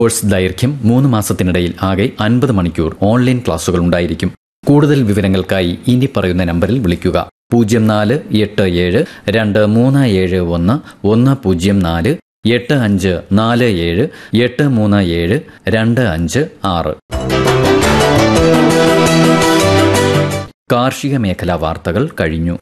course ദൈർഘ്യം മൂന്ന് മാസത്തിനിടയിൽ ആകെ അൻപത് മണിക്കൂർ ഓൺലൈൻ ക്ലാസുകൾ ഉണ്ടായിരിക്കും കൂടുതൽ വിവരങ്ങൾക്കായി ഇനി പറയുന്ന നമ്പറിൽ വിളിക്കുക പൂജ്യം നാല് എട്ട് ഏഴ് രണ്ട് മൂന്ന് ഏഴ് ഒന്ന് ഒന്ന് പൂജ്യം നാല് എട്ട് അഞ്ച് നാല് ഏഴ് എട്ട് മൂന്ന് ഏഴ് രണ്ട് അഞ്ച് ആറ് കാർഷിക മേഖലാ വാർത്തകൾ കഴിഞ്ഞു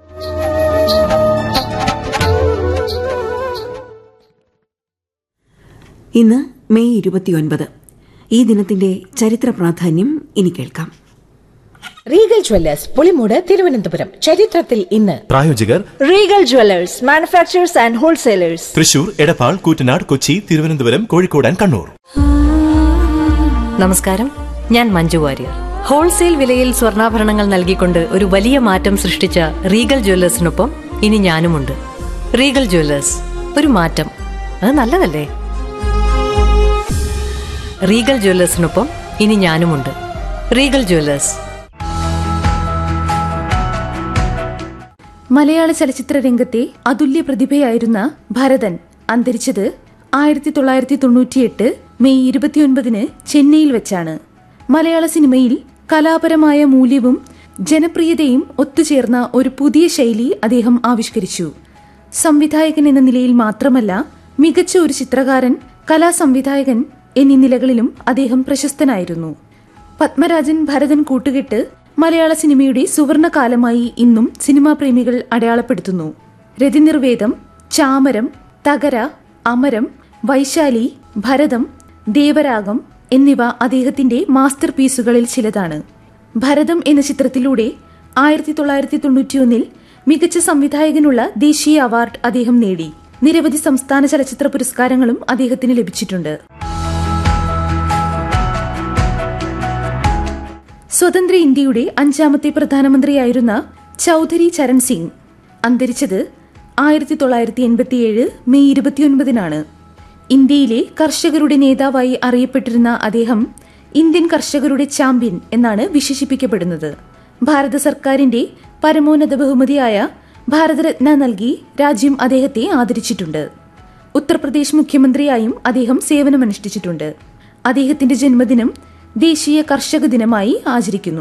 ഇന്ന് മെയ് ഇരുപത്തിയൊൻപത് ഈ ദിനത്തിന്റെ ചരിത്ര പ്രാധാന്യം ഇനി കേൾക്കാം റീഗൽ ജ്വല്ലേഴ്സ് പുളിമൂട് തിരുവനന്തപുരം ചരിത്രത്തിൽ ഇന്ന് പ്രായോജകർ Regal Jewellers manufacturers and wholesalers Thrissur Edappal Koottanad Kochi Thiruvananthapuram Kozhikode and Kannur നമസ്കാരം ഞാൻ മഞ്ജു വാര്യർ ഹോൾസെയിൽ വിലയിൽ സ്വർണ്ണാഭരണങ്ങൾ നൽകിക്കൊണ്ട് ഒരു വലിയ മാറ്റം സൃഷ്ടിച്ച റീഗൽ ജ്വല്ലേഴ്സിനൊപ്പം ഇനി ഞാനുമുണ്ട് റീഗൽ ജ്വല്ലേഴ്സ് ഒരു മാറ്റം അത് നല്ലതല്ലേ റീഗൽ ജ്വല്ലേഴ്സിനൊപ്പം ഇനി ഞാനുമുണ്ട് റീഗൽ ജ്വല്ലേഴ്സ് മലയാള ചലച്ചിത്ര രംഗത്തെ അതുല്യ പ്രതിഭയായിരുന്ന ഭരതൻ അന്തരിച്ചത് ആയിരത്തി തൊള്ളായിരത്തി തൊണ്ണൂറ്റിയെട്ട് മെയ് ഇരുപത്തിയൊൻപതിന് ചെന്നൈയിൽ വെച്ചാണ് മലയാള സിനിമയിൽ കലാപരമായ മൂല്യവും ജനപ്രിയതയും ഒത്തുചേർന്ന ഒരു പുതിയ ശൈലി അദ്ദേഹം ആവിഷ്കരിച്ചു സംവിധായകൻ എന്ന നിലയിൽ മാത്രമല്ല മികച്ച ഒരു ചിത്രകാരൻ കലാസംവിധായകൻ എന്നീ നിലകളിലും അദ്ദേഹം പ്രശസ്തനായിരുന്നു പത്മരാജൻ ഭരതൻ കൂട്ടുകെട്ട് മലയാള സിനിമയുടെ സുവർണകാലമായി ഇന്നും സിനിമാ പ്രേമികൾ അടയാളപ്പെടുത്തുന്നു രതിനിർവേദം ചാമരം തകര അമരം വൈശാലി ഭരതം ദേവരാഗം എന്നിവ അദ്ദേഹത്തിന്റെ മാസ്റ്റർ പീസുകളിൽ ചിലതാണ് ഭരതം എന്ന ചിത്രത്തിലൂടെ ആയിരത്തി തൊള്ളായിരത്തി തൊണ്ണൂറ്റിയൊന്നിൽ മികച്ച സംവിധായകനുള്ള ദേശീയ അവാർഡ് അദ്ദേഹം നേടി നിരവധി സംസ്ഥാന ചലച്ചിത്ര പുരസ്കാരങ്ങളും അദ്ദേഹത്തിന് ലഭിച്ചിട്ടുണ്ട് സ്വതന്ത്ര ഇന്ത്യയുടെ അഞ്ചാമത്തെ പ്രധാനമന്ത്രിയായിരുന്ന ചൌധരി ചരൺ സിംഗ് അന്തരിച്ചത് ആയിരത്തി തൊള്ളായിരത്തി എൺപത്തിയേഴ് മെയ് ഇരുപത്തിയൊൻപതിനാണ് ഇന്ത്യയിലെ കർഷകരുടെ നേതാവായി അറിയപ്പെട്ടിരുന്ന അദ്ദേഹം ഇന്ത്യൻ കർഷകരുടെ ചാമ്പ്യൻ എന്നാണ് വിശേഷിപ്പിക്കപ്പെടുന്നത് ഭാരത സർക്കാരിന്റെ പരമോന്നത ബഹുമതിയായ ഭാരതരത്ന നൽകി രാജ്യം അദ്ദേഹത്തെ ആദരിച്ചിട്ടുണ്ട് ഉത്തർപ്രദേശ് മുഖ്യമന്ത്രിയായും അദ്ദേഹം സേവനമനുഷ്ഠിച്ചിട്ടുണ്ട് അദ്ദേഹത്തിന്റെ ജന്മദിനം ദേശീയ കർഷക ദിനമായി ആചരിക്കുന്നു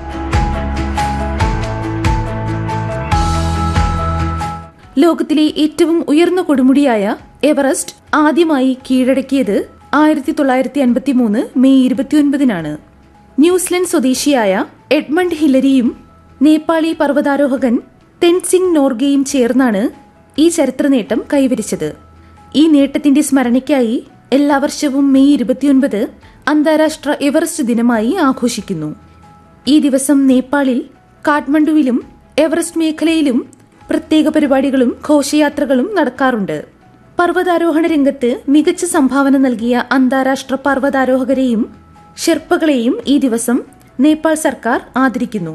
ലോകത്തിലെ ഏറ്റവും ഉയർന്ന കൊടുമുടിയായ എവറസ്റ്റ് ആദ്യമായി കീഴടക്കിയത് ആയിരത്തി തൊള്ളായിരത്തി അൻപത്തി മൂന്ന് മെയ് ഇരുപത്തിയൊൻപതിനാണ് ന്യൂസിലൻഡ് സ്വദേശിയായ എഡ്മണ്ട് ഹില്ലരിയും നേപ്പാളി പർവ്വതാരോഹകൻ തെൻസിംഗ് നോർഗയും ചേർന്നാണ് ഈ ചരിത്ര നേട്ടം കൈവരിച്ചത് ഈ നേട്ടത്തിന്റെ സ്മരണയ്ക്കായി എല്ലാ വർഷവും മെയ് ഇരുപത്തിയൊൻപത് അന്താരാഷ്ട്ര എവറസ്റ്റ് ദിനമായി ആഘോഷിക്കുന്നു ഈ ദിവസം നേപ്പാളിൽ കാഠ്മണ്ഡുവിലും എവറസ്റ്റ് മേഖലയിലും പ്രത്യേക പരിപാടികളും ഘോഷയാത്രകളും നടക്കാറുണ്ട് പർവ്വതാരോഹണ രംഗത്ത് മികച്ച സംഭാവന നൽകിയ അന്താരാഷ്ട്ര പർവ്വതാരോഹകരെയും ഷെർപ്പകളെയും ഈ ദിവസം നേപ്പാൾ സർക്കാർ ആദരിക്കുന്നു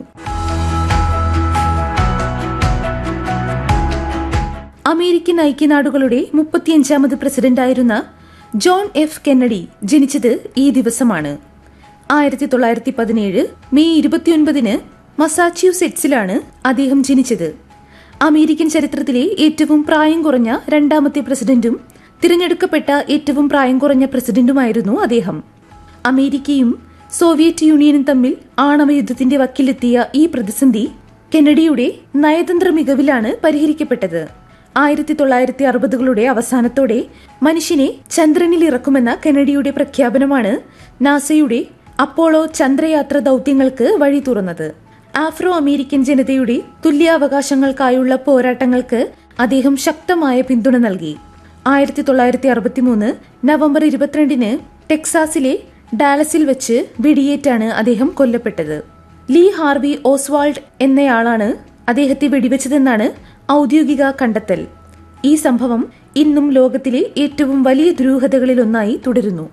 അമേരിക്കൻ ഐക്യനാടുകളുടെ മുപ്പത്തിയഞ്ചാമത് പ്രസിഡന്റായിരുന്ന ജോൺ എഫ് കെന്നഡി ജനിച്ചത് ഈ ദിവസമാണ് ആയിരത്തി തൊള്ളായിരത്തി പതിനേഴ് മെയ് ഇരുപത്തിയൊൻപതിന് മസാച്യൂസെറ്റ്സിലാണ് അദ്ദേഹം ജനിച്ചത് അമേരിക്കൻ ചരിത്രത്തിലെ ഏറ്റവും പ്രായം കുറഞ്ഞ രണ്ടാമത്തെ പ്രസിഡന്റും തിരഞ്ഞെടുക്കപ്പെട്ട ഏറ്റവും പ്രായം കുറഞ്ഞ പ്രസിഡന്റുമായിരുന്നു അദ്ദേഹം അമേരിക്കയും സോവിയറ്റ് യൂണിയനും തമ്മിൽ ആണവ യുദ്ധത്തിന്റെ വക്കിലെത്തിയ ഈ പ്രതിസന്ധി കെന്നഡിയുടെ നയതന്ത്ര മികവിലാണ് പരിഹരിക്കപ്പെട്ടത് ആയിരത്തി തൊള്ളായിരത്തി അറുപതുകളുടെ അവസാനത്തോടെ മനുഷ്യനെ ചന്ദ്രനിൽ ഇറക്കുമെന്ന കെനഡിയുടെ പ്രഖ്യാപനമാണ് നാസയുടെ അപ്പോളോ ചന്ദ്രയാത്ര ദൌത്യങ്ങൾക്ക് വഴി തുറന്നത് ആഫ്രോ അമേരിക്കൻ ജനതയുടെ തുല്യാവകാശങ്ങൾക്കായുള്ള പോരാട്ടങ്ങൾക്ക് അദ്ദേഹം ശക്തമായ പിന്തുണ നൽകി ആയിരത്തി തൊള്ളായിരത്തി അറുപത്തിമൂന്ന് നവംബർ ഇരുപത്തിരണ്ടിന് ടെക്സാസിലെ ഡാലസിൽ വെച്ച് വെടിയേറ്റാണ് അദ്ദേഹം കൊല്ലപ്പെട്ടത് ലീ ഹാർവി ഓസ്വാൾഡ് എന്നയാളാണ് അദ്ദേഹത്തെ വെടിവെച്ചതെന്നാണ് ഔദ്യോഗിക കണ്ടെത്തൽ ഈ സംഭവം ഇന്നും ലോകത്തിലെ ഏറ്റവും വലിയ ദുരൂഹതകളിലൊന്നായി തുടരുന്നു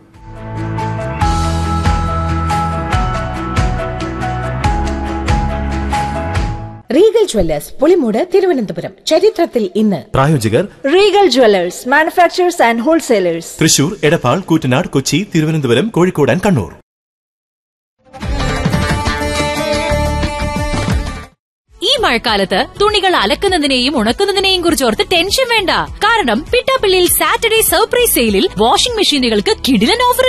റീഗൽ ജ്വല്ലേഴ്സ് പുളിമൂട് തിരുവനന്തപുരം ചരിത്രത്തിൽ ഇന്ന് പ്രായോജകർ Regal Jewellers manufacturers and wholesalers Thrissur Edappal Koottanad Kochi Thiruvananthapuram Kozhikode and Kannur ഈ മഴക്കാലത്ത് തുണികൾ അലക്കുന്നതിനെയും ഉണക്കുന്നതിനെയും കുറിച്ച് ഓർത്ത് ടെൻഷൻ വേണ്ട കാരണം പിട്ടാപ്പിള്ളിയിൽ സാറ്റർഡേ സർപ്രൈസ് സെയിലിൽ വാഷിംഗ് മെഷീനുകൾക്ക് കിടിലൻ ഓഫർ